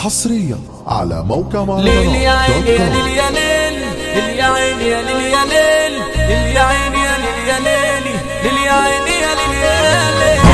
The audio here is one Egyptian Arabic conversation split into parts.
حصريا على موقع ليل يا عيني يا مهرجانات ليل يا ليل ليل يا عيني يا ليل يا ليل ليل يا عيني يا ليل يا ليل ليل يا عيني يا ليل يا ليل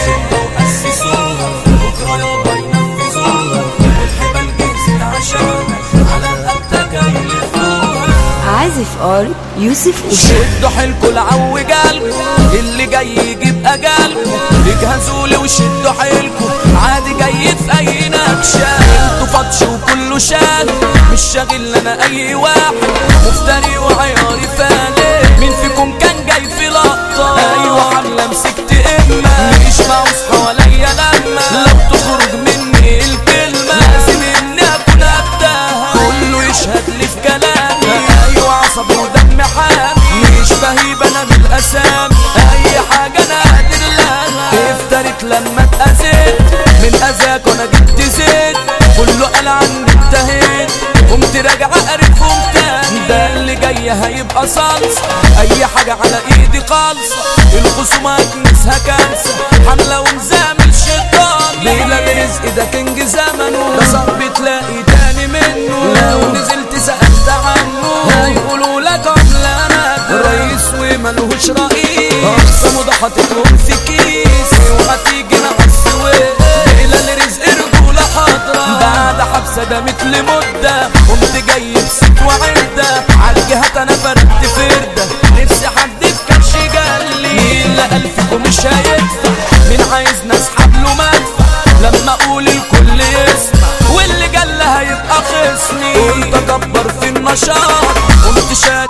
أسسوها بكرة يابا ينفذوها والحبال جهزت عشانك على رقبتك هيلفوها عازف ار يوسف أوشا شدوا حيلكوا العو جالكوا اللي جاي يجيب اجالكوا اجهزوا لي وشدوا حيلكوا عادي جاي في اي نكشه انتوا فطش وكله شال مش شاغل انا اي واحد مفتري وعياري فالي مين فيكم كان جاي في لقطه ايوه حمله مسكت اما مش معوز حواليا لما لو تخرج مني الكلمه لازم اني اكون قدها كله يشهد لي في كلامي ايوه عصبي ودم حامي مش بهيب انا بالاسامي اي حاجه انا قادر لها افترت لما اتاذيت من اذاك وانا جبت زيت كله قال عني انتهيت قمت راجع قريبهم تاني ده اللي جاي هيبقى صلصه اي حاجه على ايدي خالصه الخصومه اكنسها كارثه حمله ومزامل شيطان ليلة برزق ده كنج زمنه ده صاحبي تلاقي تاني منه لو نزلت سألت عنه هيقولوا لك عملة انا رئيس وملهوش رئيس اقسموا ده حاططهم في كيس وهتيجي مع السويس ليلة لرزق رجولة حاضرة بعد حبسة ده مثل مدة قمت جاي بست وعدة عالجهات انا فردت فردة نفسي حد في كرش جالي مين لقى فيكم مش هيدفع مين عايزني اسحب له مدفع لما اقول الكل يسمع واللي جل هيبقى خصمي قلت اكبر في النشاط قمت شاد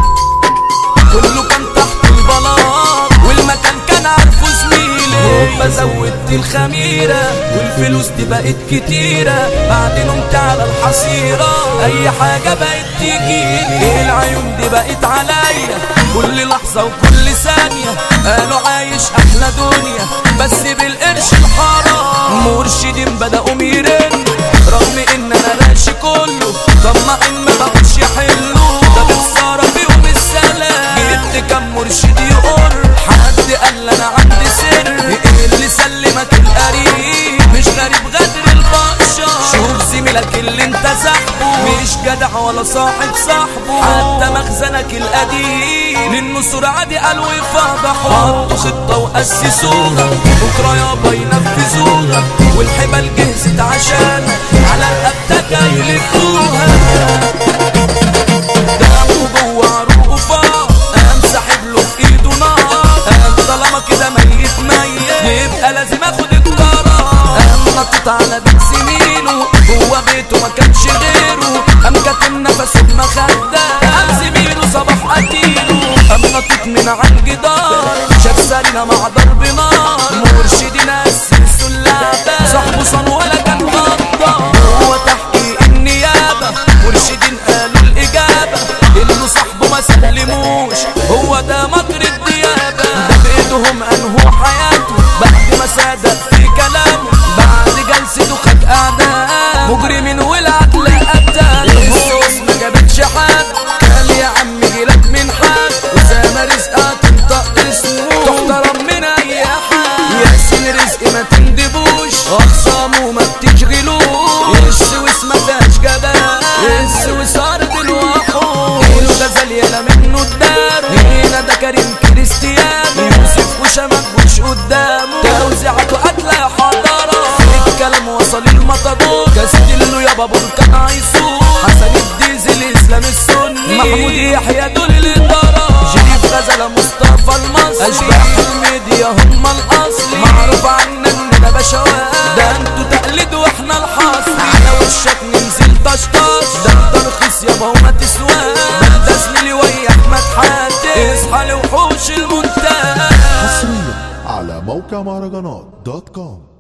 كله كان تحت البلاط والمكان كان عارفه زميلي بزودت الخميرة والفلوس دي بقت كتيرة بعد نمت على الحصيرة أي حاجة بقت تجيلي العيون دي بقت عليا كل لحظة وكل ثانية قالوا عايش أحلى دنيا بس بالقرش الحرام مرشدين بدأوا يرنوا رغم إن أنا راشي كله طمعين ما بقوش يحلوا ده بخسارة فيهم السلام جبت كام مرشد يقر حد قال انا عندي سر ايه اللي سلمك القريب مش غريب غدر البشر شوف زميلك اللي انت سحبه مش جدع ولا صاحب صاحبه حتى مخزنك القديم للنصور عادي قالوا يفضحوا حطوا خطة وأسسوها بكرة يابا ينفذوها والحبال جهزت عشانك على رقبتك هيلفوها دمه جوه عروقه فار قام ساحب له في ايده نار قام طالما كده ميت ميت يبقى لازم اخد القرار قام نطت على بيت زميله جوه بيته ما كانش غيره قام كاتم نفسه بمخده قام زميله صباح قتيله قام نطت من على الجدار شاف سارينا مع ضرب نار مرشدين اسسوا اللعبه صاحبه صن ولا كان غدار هو تحقيق النيابه مرشدين قالوا الاجابه اللي صاحبه ما سلموش هو ده مكر الديابه ده بايدهم انهوا حياته بعد ما صادق في كلامه بعد جلسته خد اعداء مجرمين والعقل قتل السوس ما جابتش حد قال يا عم جيلك من حد وسام رزقك تنطق اسمه تحترم من اي حد ياسين رزق ما تندبوش اخصامه ما بتشغلوش السويس ما فيهاش جبال السويس ارض الوحوش كيلو غزال يلا منه الدار هنا ده كريم كريستيانو يوسف وشمك وش قدامه توزيعته قتلة حضارة الكلام وصل المطادور كاستيلو يابا بركان عيسور حسن الديزل اسلام السني محمود يحيى دول الادارة شريف غزالة مصطفى المصري اشباح الميديا هم الاصلي معروف عنا اننا بشوات ده انتوا تقليد واحنا الحصري على وشك ننزل طشطش ده انت رخيص يابا وما تسواش ده زميلي ويا احمد حاتم اصحى لوحوش المنتج حصريا على موقع مهرجانات دوت كوم